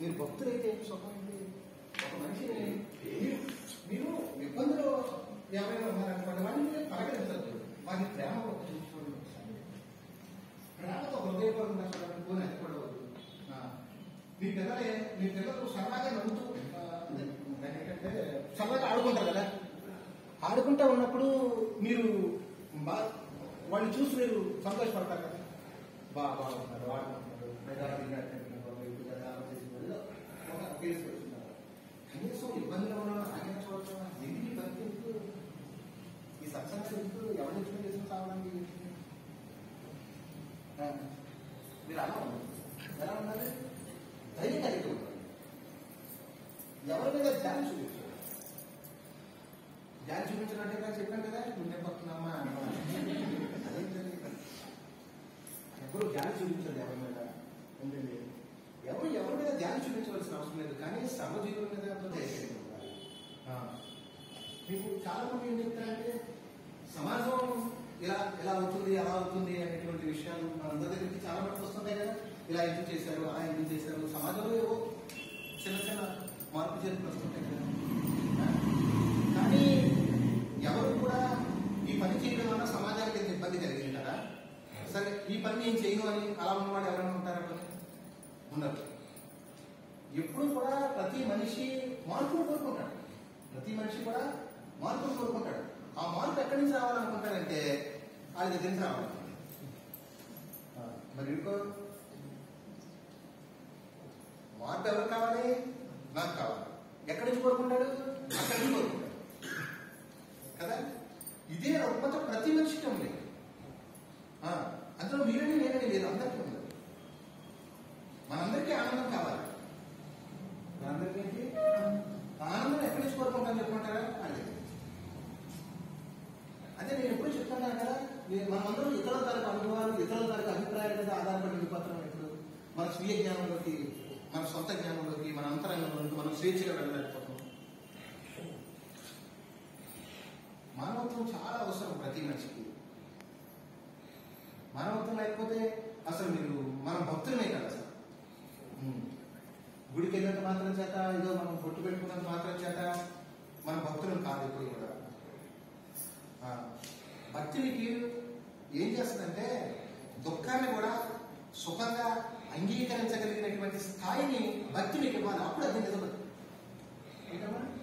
మీరు భక్తులైతే ఏంటి సుఖం ఏంటి ఒక మనిషిని మీరు- మీరు ఇబ్బందులు ఎవరైనా ఉన్నారనుకోండి వాడిని మీరు పలకరించద్దు వాడి ప్రేమ ఒక చూసుకోండి ఒకసారి. ప్రేమతో హృదయపూర్వకంగా చూడండి పోనీ అది కూడా వద్దు. ఆ, మీ పిల్లలే మీ పిల్లలు సరదాగా నవ్వుతూ ఆ, అదే, దాన్ని ఏంటంటే సరదాగా ఆడుకుంటారు కదా ఆడుకుంటా ఉన్నప్పుడు మీరు బా వాళ్ళు చూసి మీరు సంతోషపడతారు కదా బా బాగుంటున్నారు ఆడుకుంటున్నారు మెగాలు తిరిగాడుతున్నారు, ఇటు కదా, అలా చేస్తున్నారు. ఏదో ఒక కేసు పెడుతున్నారు. కనీసం ఇబ్బందిలో ఉన్న ఆయన చూడటం ఎందుకు ఈ ఇబ్బంది ఎందుకు ఈ సత్సంగం ఎందుకు ఎవరు ఎక్స్ప్లెయిన్ చేసిన కావాలండి ఆ, మీరు అలా ఉన్నారు ఎలా ఉండాలి ధైర్యం కలిగి ఉండాలి ఎవరి మీద ధ్యానం చూపించారు ధ్యానం చూపించినట్టే కదా చెప్పాను కదా నువ్వు చెప్పొస్తున్నామా అదేంటండి ఎవరు ధ్యానం చూపించండి ఎవరి మీద ఏంటండి ఎవరు ఎవరి మీద ధ్యానం చూపించవలసిన అవసరం లేదు కానీ సమజీవుల మీద అంత ధైర్యం ఉండాలి ఆ. మీకు చాలా మంది ఏం చెప్తారంటే సమాజం ఇలా ఇలా అవుతుంది అలా అవుతుంది అనేటువంటి విషయాలు మనందరి దగ్గరికి చాలా మంది వస్తుంటాయి కదా ఇలా ఎందుకు చేశారు అలా ఎందుకు చేశారు సమాజంలో ఏవో చిన్న చిన్న మార్పు చేర్పులు వస్తుంటాయి కదా ఆ? కానీ ఎవరు కూడా ఈ పని చేయడం వల్ల సమాజానికి ఎంత ఇబ్బంది కలిగింది కదా సరే ఈ పని నేను చేయను అని అలా ఉన్నవాడు ఎవరైనా ఉంటారా పని ఉండరు ఎప్పుడు కూడా ప్రతి మనిషి మార్పును కోరుకుంటాడు ప్రతి మనిషి కూడా మార్పును కోరుకుంటాడు ఆ మార్పు ఎక్కడి నుంచి రావాలనుకుంటాడంటే వాళ్ళ దగ్గర నుంచి రావాలి ఆ, మరి ఇంకో మార్పు ఎవరు కావాలి నాకు కావాలి ఎక్కడి నుంచి కోరుకుంటాడు అక్కడి నుంచి కోరుకుంటాడు కదా ఇదే రుగ్మత ప్రతి మనిషికి ఉంది ఆ, అందులో మీరని నేనని లేదు అందరికీ ఉంది మనందరికీ ఆనందం కావాలి మనందరికీ ఏంటి? ఆనందం ఎక్కడి నుంచి కోరుకుంటాను చెప్పమంటారా వాళ్ళ దగ్గర నుంచి. అదే నేను ఎప్పుడు చెప్తున్నాను కదా మీరు మనమందరం ఇతరుల తరపు అనుభవాలు ఇతరుల తరపు అభిప్రాయాల మీద ఆధారపడి వెళ్ళిపోతున్నాం ఇప్పుడు మన స్వీయ జ్ఞానంలోకి మన సొంత జ్ఞానంలోకి మన అంతరంగంలోకి మనం స్వేచ్ఛగా వెళ్ళలేకపోతున్నాం మానవత్వం చాలా అవసరం ప్రతి మనిషికి మానవత్వం లేకపోతే అసలు మీరు మనం భక్తులమే కదా అసలు ఉమ్. గుడికి వెళ్ళినంత మాత్రం చేత ఏదో మనం బొట్టు పెట్టుకున్నంత మాత్రం చేత మన భక్తులం కాదు ఎప్పుడు కూడా ఆ, భక్తి మీకు ఏం చేస్తుందంటే దుఃఖాన్ని కూడా సుఖంగా అంగీకరించగలిగినటువంటి స్థాయిని భక్తి మీకు ఇవ్వాలి అప్పుడు అది నిజం ఏంటమ్మా